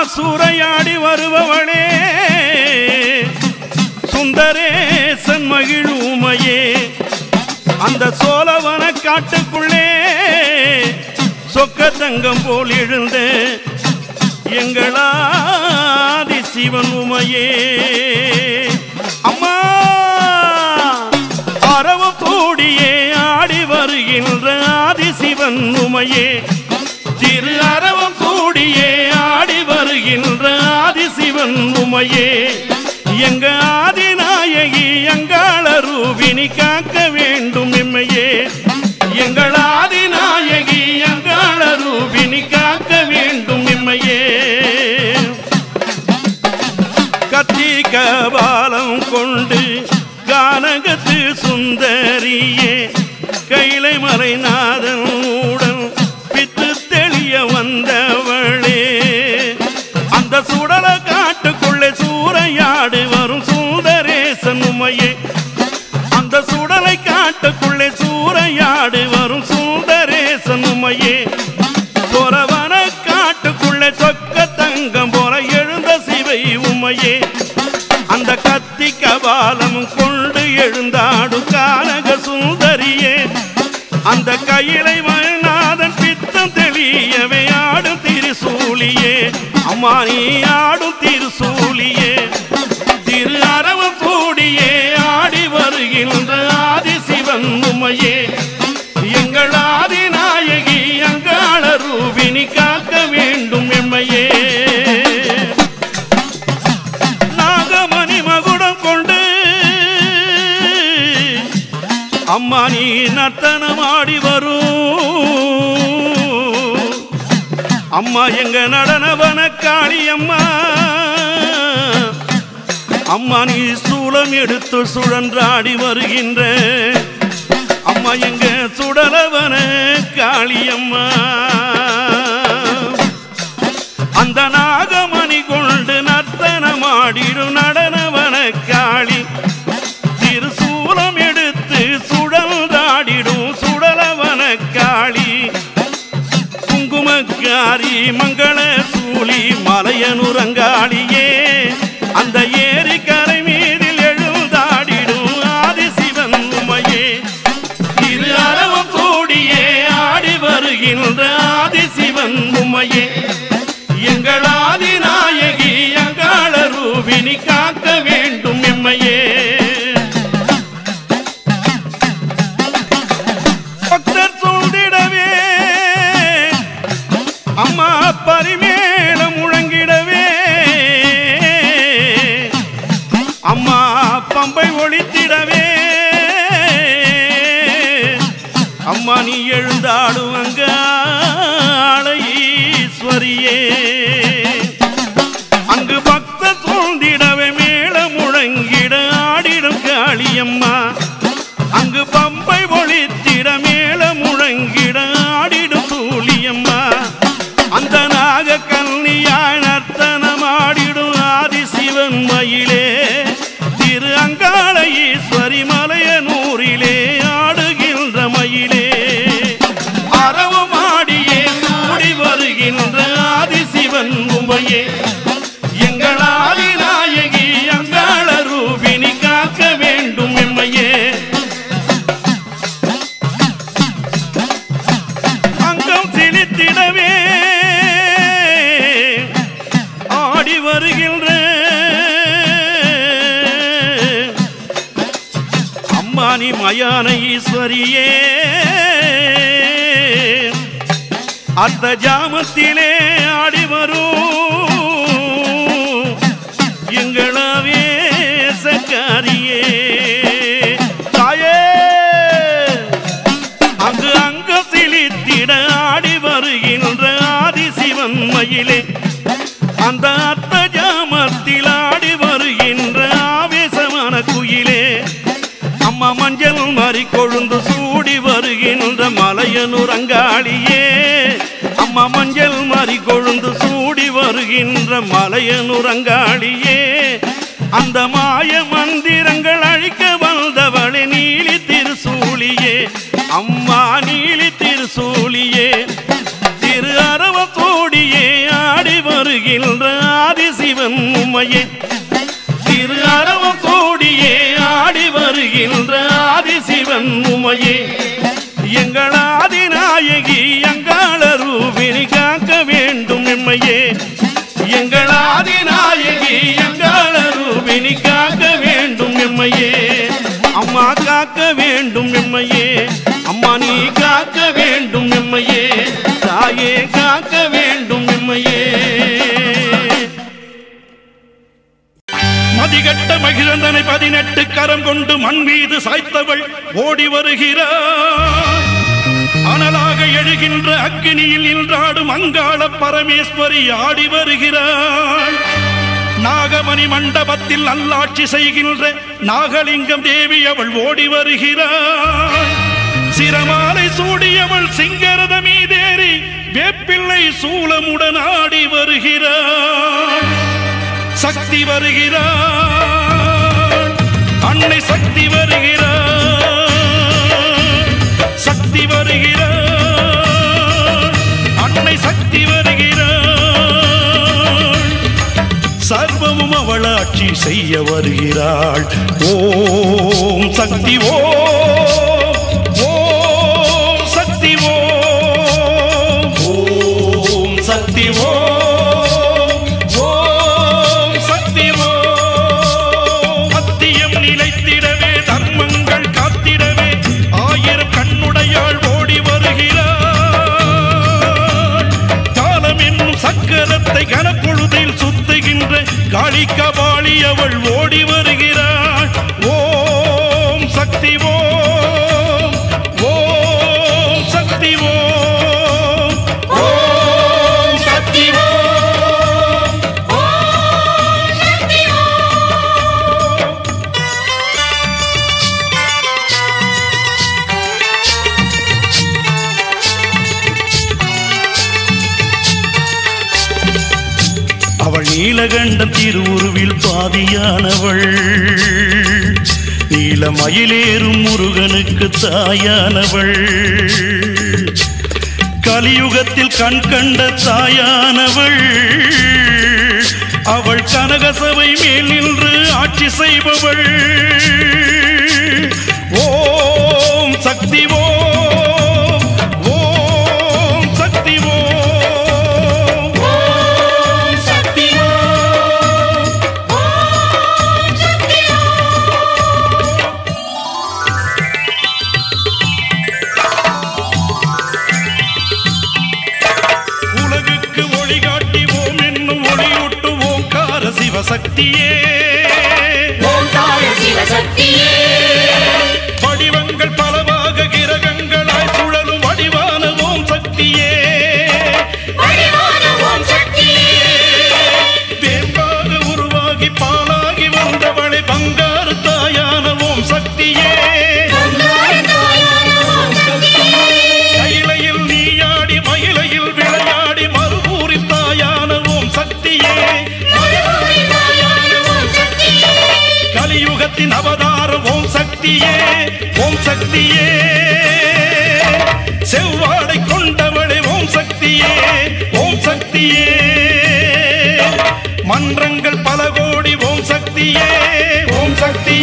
சூறையாடி வருபவளே சுந்தரேசன் மகிழுமையே அந்த சோழவன காட்டுக்குள்ளே சொக்க தங்கம் போல் எழுந்த எங்களாதி சிவன் உமையே அம்மா அரவ கூடியே ஆடி வருகின்ற ஆதிசிவன் உமையே திரு அரவம் கூடியே ஆடி வருகின்ற ஆதிசிவன் உமையே எங்க ஆதிநாயகி எங்காள ரூபினி காக்க வேண்டும் எம்மையே எங்கள் ஆதிநாயகி எங்காள ரூபினி காக்க வேண்டும் எம்மையே கத்தி கபாலம் கொண்டு கானகத்து சுந்தரியே கைலை மறைநாதன் உடன் பித்து தெளிய வந்தவளே அந்த சுடல காட்டுக்குள்ளே சூறையாடு வரும் சுந்தரேசன் உமையே அந்த சுடலை காட்டுக்குள்ளே சூறையாடு வரும் சுந்தரேசன் உமையே துறவன காட்டுக்குள்ளே சொக்க தங்கம் போல எழுந்த சிவை உமையே அந்த கத்தி கபாலம் கொண்டு எழுந்தாடும் கானக சுந்தரியே அந்த கையிலை மயநாதன் பித்தம் தெளியவே ஆடும் திருசூலியே அம்மா நீ ஆடும் திருசூலியே திரு அரவம் கூடியே ஆடி வருகின்ற ஆதிசிவன் உமையே எங்கள் ஆதிநாயகி அங்காள ரூபினி காக்க வேண்டும் எம்மையே நாகமணி மகுடம் கொண்டு அம்மா நீ நர்த்தனமாடி வரும் அம்மா எங்க நடனவன காளி அம்மா அம்மா நீ சூலம் எடுத்து சுழன்றாடி வருகின்ற அம்மா எங்க சுடலவன காளியம்மா அந்த நாகமணி கொண்டு நர்த்தனமாடிடும் நடனவன காளி திருசூலம் எடுத்து சுழன்றாடிடும் சுடலவன காளி குங்குமக்காரி மங்கள சூழி மலையனுரங்காளியே அந்த ஏரி கரை மீதில் எழுந்தாடிடும் ஆதிசிவன் உமையே இரு அரவம் கூடியே ஆடி வருகின்ற ஆதிசிவன் உமையே எங்கள் ஆதிநாயகி அங்காள ரூபினி காக்க வேண்டும் எம்மையே பக்தர் சூழ்ந்திடவே அம்மா பரிமேலம் முழங்கிடவே அம்மா பம்பை ஒழித்திடவே அம்மா நீ எழுந்தாடுவங்க ஈஸ்வரியே அங்கு பக்த சூழ்ந்திடவே மேல முழங்கிட ஆடிடும் காளியம்மா அங்கு பம்பை ஒழித்திட மேல முழங்கிட ஆடிடும் சூழியம்மா அந்த நாக கன்னியாய் நர்த்தனமாடிடும் ஆதிசிவன் மயிலே திரு அங்காள ஈஸ்வரி மலையனூரிலே ஆடுகின்ற மயிலே அறவமாடியே கூடி வருகின்ற ஆதிசிவன் உமையே எங்கள் ஆதிநாயகி அங்காள ரூபினி காக்க வேண்டும் எம்மையே அங்கம் சிலித்திடவே ஆடி வருகின்ற அம்மானி மயான ஈஸ்வரியே அந்த ஜாமத்திலே ஆடி வரும் எங்களாவே சக்காரியே தாயே அங்கு அங்க சிலித்திட ஆடி வருகின்ற ஆதிசிவன் மயிலே அந்த அர்த்த ஜாமத்தில் ஆடி வருகின்ற ஆவேசமான குயிலே அம்மா மஞ்சள் மாறி கொழுந்து சூடி வருகின்ற மலையனூர் அங்காளியே அம்மா மஞ்சள் மாறி கொழுந்து சூடி வருகின்ற மலையனூர் அங்காளியே அந்த மாய மந்திரங்கள் அழிக்க வந்தவளே நீலி திருசூலியே அம்மா நீலி திருசூலியே திரு அரவ கோடியே ஆடி வருகின்ற உமையே திரு அரவ கோடியே ஆடி வருகின்ற ஆதிசிவன் உமையே எங்கள் ஆதிநாயகி எங்காள ரூபினி காக்க வேண்டும் எம்மையே எங்கள் ஆதிநாயகி எங்காள ரூபினி காக்க வேண்டும் எம்மையே அம்மா காக்க வேண்டும் எம்மையே அம்மா நீ காக்க வேண்டும் எம்மையே தாயே காக்க வேண்டும் எம்மையே மதிகட்ட மகிழந்தனை பதினெட்டு கரம் கொண்டு மண் மீது சாய்த்தவள் ஓடி வருகிறார் அனலாக எழுகின்ற அக்கினியில் நின்றாடும் அங்காள பரமேஸ்வரி ஆடி வருகிறாள் நாகமணி மண்டபத்தில் நல்லாட்சி செய்கின்ற நாகலிங்கம் தேவி அவள் ஓடி வருகிறாள் சிரமாலை சூடியவள் சிங்கரத மீதேறி வேப்பிள்ளை சூலமுடன் ஆடி வருகிறாள் சக்தி வருகிறாள் அன்னை சக்தி வருகிறாள் சக்தி வருகிறாள் அன்னை சக்தி வருகிறாள் சர்வமும் அவளாட்சி செய்ய வருகிறாள் ஓம் சக்தி ஓம் ஓம் சக்தி ஓம் ஓம் சக்தி ஓம் ஓம் சக்தி ஓம் சத்தியம் நிலைத்திடவே தர்மங்கள் காத்திடவே ஆயிரம் கண்ணுடையாள் ஓடி வருகிறாள் காலம் என்னும் சக்கரத்தை கனப்பொழுதில் சுத்துகின்ற காளி கபாலி அவள் ஓடி வருகிறாள் ஓம் சக்தி ஓம் ஓம் சக்தி ஓம் ஓம் சக்தி ஓம் அவள் நீலகண்டம் திருவுருவில் பாதியானவள் நீலமயிலேறும் முருகனுக்கு தாயானவள் கலியுகத்தில் கண் கண்ட தாயானவள் அவள் கனகசபை மேல் நின்று ஆட்சி செய்பவள் ஓம் சக்தி ஓம் ஓம் சக்தி ஓம் ஓம் சக்தி ஓம் ஓம் சக்தி உலகுக்கு ஒளி காட்டிவோம் என்னும் ஒளியூட்டுவோம் கார சிவசக்தியே ஓம்கார சிவசக்தியே வடிவங்கள் பலவாக கிரகங்களாய் சுழலும் வடிவான ஓம் சக்தியே வடிவான ஓம் சக்தியே வேம்பாக உருவாகி பாலாகி வந்தவளை பங்காரு தாயான ஓம் சக்தியே ஓம்கார தாயான ஓம் சக்தியே கையிலையில் நீயாடி மயிலையில் விளையாடி மறுபூரி தாயான ஓம் சக்தியே மறுபூரி தாயான ஓம் சக்தியே கலியுகத்தின் அவதாரம் ஓம் சக்தியே ஓம் சக்தியே செவ்வாடை கொண்டவளே ஓம் சக்தியே ஓம் சக்தியே மன்றங்கள் பல கோடி ஓம் சக்தியே ஓம் சக்தியே